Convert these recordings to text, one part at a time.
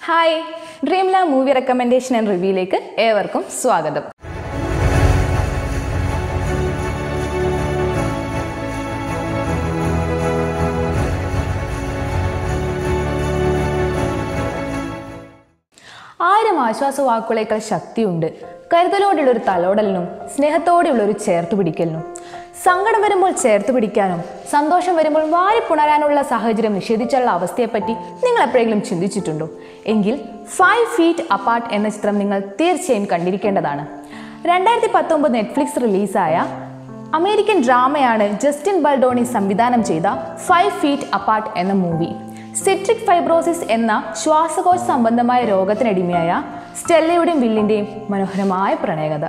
hi dream ലാ movie recommendation and റിവ്യൂയിലേക്ക് ഏവർക്കും സ്വാഗതം ആയിരം ആശ്വാസവാക്കുകളേക്കാൾ ശക്തിയുണ്ട് കരുതലോടെയുള്ള ഒരു തലോടലിനും സ്നേഹത്തോടെയുള്ള ഒരു ചേർത്ത് പിടിക്കലിനും സങ്കടം വരുമ്പോൾ ചേർത്ത് പിടിക്കാനും സന്തോഷം വരുമ്പോൾ വാരിപ്പുണരാനുള്ള സാഹചര്യം നിഷേധിച്ചുള്ള അവസ്ഥയെപ്പറ്റി നിങ്ങൾ എപ്പോഴെങ്കിലും ചിന്തിച്ചിട്ടുണ്ടോ എങ്കിൽ ഫൈവ് ഫീറ്റ് അപ്പാർട്ട് എന്ന ചിത്രം നിങ്ങൾ തീർച്ചയായും കണ്ടിരിക്കേണ്ടതാണ് രണ്ടായിരത്തി പത്തൊമ്പത് നെറ്റ്ഫ്ലിക്സ് റിലീസായ അമേരിക്കൻ ഡ്രാമയാണ് ജസ്റ്റിൻ ബൾഡോണി സംവിധാനം ചെയ്ത ഫൈവ് ഫീറ്റ് അപ്പാർട്ട് എന്ന മൂവി സിട്രിക് ഫൈബ്രോസിസ് എന്ന ശ്വാസകോശ സംബന്ധമായ രോഗത്തിനടിമയായ സ്റ്റെല്ലയുടെയും വില്ലിൻ്റെയും മനോഹരമായ പ്രണയകഥ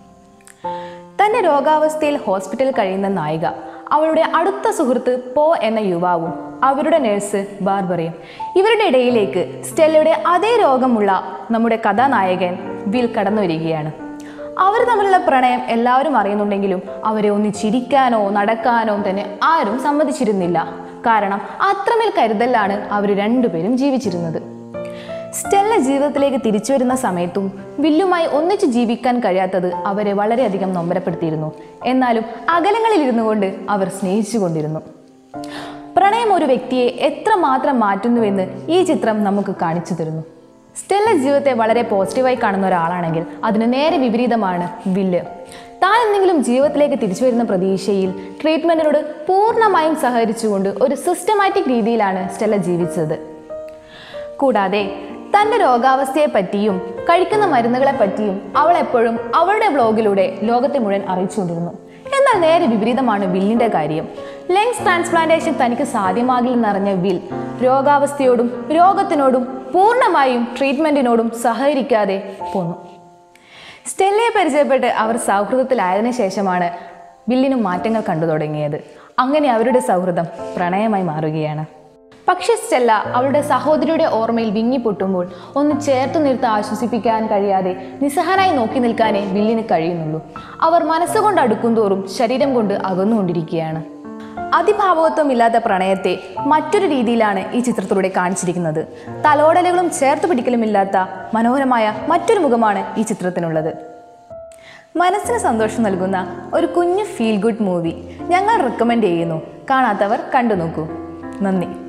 തന്റെ രോഗാവസ്ഥയിൽ ഹോസ്പിറ്റലിൽ കഴിയുന്ന നായിക അവളുടെ അടുത്ത സുഹൃത്ത് പോ എന്ന യുവാവും അവരുടെ നഴ്സ് ബാർബറയും ഇവരുടെ ഇടയിലേക്ക് സ്റ്റെല്ലയുടെ അതേ രോഗമുള്ള നമ്മുടെ കഥാനായകൻ വിൽ കടന്നു വരികയാണ് അവർ തമ്മിലുള്ള പ്രണയം എല്ലാവരും അറിയുന്നുണ്ടെങ്കിലും അവരെ ഒന്ന് ചിരിക്കാനോ നടക്കാനോ തന്നെ ആരും സമ്മതിച്ചിരുന്നില്ല കാരണം അത്രമേൽ കരുതലാണ് അവർ രണ്ടുപേരും ജീവിച്ചിരുന്നത് സ്റ്റെല്ല ജീവിതത്തിലേക്ക് തിരിച്ചു വരുന്ന സമയത്തും വില്ലുമായി ഒന്നിച്ച് ജീവിക്കാൻ കഴിയാത്തത് അവരെ വളരെയധികം നൊമ്പരപ്പെടുത്തിയിരുന്നു എന്നാലും അകലങ്ങളിൽ ഇരുന്നു കൊണ്ട് അവർ സ്നേഹിച്ചുകൊണ്ടിരുന്നു പ്രണയം ഒരു വ്യക്തിയെ എത്രമാത്രം മാറ്റുന്നുവെന്ന് ഈ ചിത്രം നമുക്ക് കാണിച്ചു തരുന്നു സ്റ്റെല്ല ജീവിതത്തെ വളരെ പോസിറ്റീവായി കാണുന്ന ഒരാളാണെങ്കിൽ അതിന് നേരെ വിപരീതമാണ് വില്ല് താൻ എന്തെങ്കിലും ജീവിതത്തിലേക്ക് തിരിച്ചു വരുന്ന പ്രതീക്ഷയിൽ ട്രീറ്റ്മെന്റിനോട് പൂർണ്ണമായും സഹകരിച്ചുകൊണ്ട് ഒരു സിസ്റ്റമാറ്റിക് രീതിയിലാണ് സ്റ്റെല്ല ജീവിച്ചത് കൂടാതെ തന്റെ രോഗാവസ്ഥയെ പറ്റിയും കഴിക്കുന്ന മരുന്നുകളെ പറ്റിയും അവൾ എപ്പോഴും അവളുടെ ബ്ലോഗിലൂടെ ലോകത്തെ മുഴുവൻ അറിയിച്ചുകൊണ്ടിരുന്നു എന്നാൽ നേരെ വിപരീതമാണ് വില്ലിന്റെ കാര്യം ലെങ്സ് ട്രാൻസ്പ്ലാന്റേഷൻ തനിക്ക് സാധ്യമാകില്ലെന്നറിഞ്ഞ വിൽ രോഗാവസ്ഥയോടും രോഗത്തിനോടും പൂർണ്ണമായും ട്രീറ്റ്മെന്റിനോടും സഹകരിക്കാതെ പോന്നു സ്റ്റെല്ലയെ പരിചയപ്പെട്ട് അവർ സൗഹൃദത്തിലായതിനു ശേഷമാണ് വില്ലിനും മാറ്റങ്ങൾ കണ്ടു തുടങ്ങിയത് അങ്ങനെ അവരുടെ സൗഹൃദം പ്രണയമായി മാറുകയാണ് പക്ഷെ സ്റ്റെല്ല അവളുടെ സഹോദരിയുടെ ഓർമ്മയിൽ വിങ്ങിപ്പൊട്ടുമ്പോൾ ഒന്ന് ചേർത്ത് നിർത്ത് ആശ്വസിപ്പിക്കാൻ കഴിയാതെ നിസ്സഹനായി നോക്കി നിൽക്കാനേ വില്ലിന് കഴിയുന്നുള്ളൂ അവർ മനസ്സുകൊണ്ട് അടുക്കുംതോറും ശരീരം കൊണ്ട് അകന്നുകൊണ്ടിരിക്കുകയാണ് അതിഭാവകത്വം ഇല്ലാത്ത പ്രണയത്തെ മറ്റൊരു രീതിയിലാണ് ഈ ചിത്രത്തിലൂടെ കാണിച്ചിരിക്കുന്നത് തലോടലുകളും ചേർത്ത് പിടിക്കലുമില്ലാത്ത മനോഹരമായ മറ്റൊരു മുഖമാണ് ഈ ചിത്രത്തിനുള്ളത് മനസ്സിന് സന്തോഷം നൽകുന്ന ഒരു കുഞ്ഞു ഫീൽ ഗുഡ് മൂവി ഞങ്ങൾ റെക്കമെൻഡ് ചെയ്യുന്നു കാണാത്തവർ കണ്ടു നോക്കൂ നന്ദി